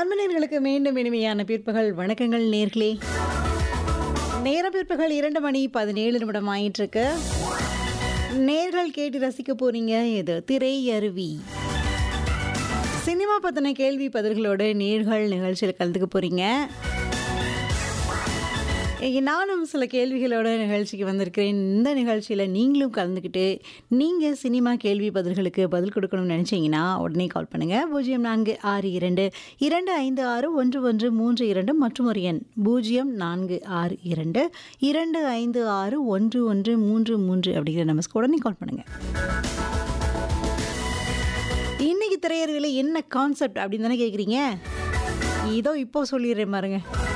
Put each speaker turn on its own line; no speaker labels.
அன்பனர்களுக்கு மீண்டும் இனிமையான பிற்பகல் வணக்கங்கள் நேர்களே நேர பிற்பகல் இரண்டு மணி பதினேழு நிமிடம் ஆயிட்டிருக்கு நேர்கள் கேட்டு ரசிக்க போறீங்க இது திரை அருவி சினிமா பற்றின கேள்வி பதில்களோட நேர்கள் நிகழ்ச்சியில் கலந்துக்க போறீங்க இங்க நானும் சில கேள்விகளோட நிகழ்ச்சிக்கு வந்திருக்கிறேன் இந்த நிகழ்ச்சியில் நீங்களும் கலந்துக்கிட்டு நீங்கள் சினிமா கேள்வி பதில்களுக்கு பதில் கொடுக்கணும்னு நினச்சிங்கன்னா உடனே கால் பண்ணுங்கள் பூஜ்ஜியம் நான்கு ஆறு இரண்டு இரண்டு ஐந்து ஆறு ஒன்று ஒன்று மூன்று இரண்டு மற்றும் ஒரு எண் பூஜ்ஜியம் நான்கு ஆறு இரண்டு இரண்டு ஐந்து ஆறு ஒன்று ஒன்று மூன்று மூன்று அப்படிங்கிற நமஸ்க்கு உடனே கால் பண்ணுங்கள் இன்னைக்கு திரையரங்கில் என்ன கான்செப்ட் அப்படின்னு தானே கேட்குறீங்க இதோ இப்போ சொல்லிடுறேன் பாருங்க